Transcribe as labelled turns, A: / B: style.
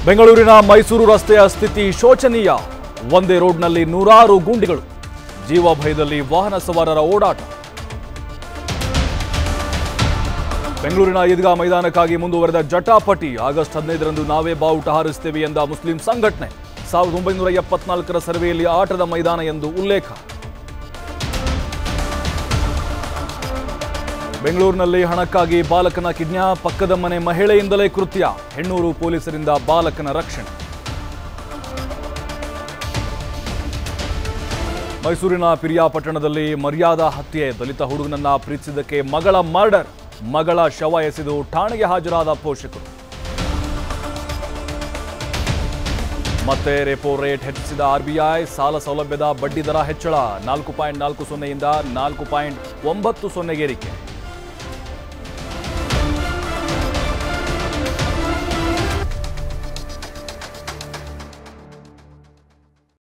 A: ಬೆಂಗಳೂರಿನ ಮೈಸೂರು ರಸ್ತೆಯ ಸ್ಥಿತಿ ಶೋಚನೀಯ ಒಂದೇ ರೋಡ್ನಲ್ಲಿ ನೂರಾರು ಗುಂಡಿಗಳು ಜೀವ ಭಯದಲ್ಲಿ ವಾಹನ ಸವಾರರ ಓಡಾಟ ಬೆಂಗಳೂರಿನ ಈದ್ಗಾ ಮೈದಾನಕ್ಕಾಗಿ ಮುಂದುವರೆದ ಜಟಾಪಟಿ ಆಗಸ್ಟ್ ಹದಿನೈದರಂದು ನಾವೇ ಬಾವುಟ ಹಾರಿಸುತ್ತೇವೆ ಎಂದ ಮುಸ್ಲಿಂ ಸಂಘಟನೆ ಸಾವಿರದ ಒಂಬೈನೂರ ಎಪ್ಪತ್ನಾಲ್ಕರ ಸರ್ವೆಯಲ್ಲಿ ಆಟದ ಮೈದಾನ ಎಂದು ಉಲ್ಲೇಖ ಬೆಂಗಳೂರಿನಲ್ಲಿ ಹಣಕ್ಕಾಗಿ ಬಾಲಕನ ಕಿಡ್ನಾಪ್ ಪಕ್ಕದ ಮನೆ ಮಹಿಳೆಯಿಂದಲೇ ಕೃತ್ಯ ಹೆಣ್ಣೂರು ಪೊಲೀಸರಿಂದ ಬಾಲಕನ ರಕ್ಷಣೆ ಮೈಸೂರಿನ ಪಿರಿಯಾಪಟ್ಟಣದಲ್ಲಿ ಮರ್ಯಾದಾ ಹತ್ಯೆ ದಲಿತ ಹುಡುಗನನ್ನ ಪ್ರೀತಿಸಿದ್ದಕ್ಕೆ ಮಗಳ ಮರ್ಡರ್ ಮಗಳ ಶವ ಎಸೆದು ಠಾಣೆಗೆ ಹಾಜರಾದ ಪೋಷಕರು ಮತ್ತೆ ರೆಪೋ ರೇಟ್ ಹೆಚ್ಚಿಸಿದ ಆರ್ಬಿಐ ಸಾಲ ಸೌಲಭ್ಯದ ಬಡ್ಡಿ ದರ ಹೆಚ್ಚಳ ನಾಲ್ಕು ಪಾಯಿಂಟ್ ನಾಲ್ಕು ಸೊನ್ನೆಯಿಂದ ನಾಲ್ಕು ಪಾಯಿಂಟ್ ಒಂಬತ್ತು ಸೊನ್ನೆಗೇರಿಕೆ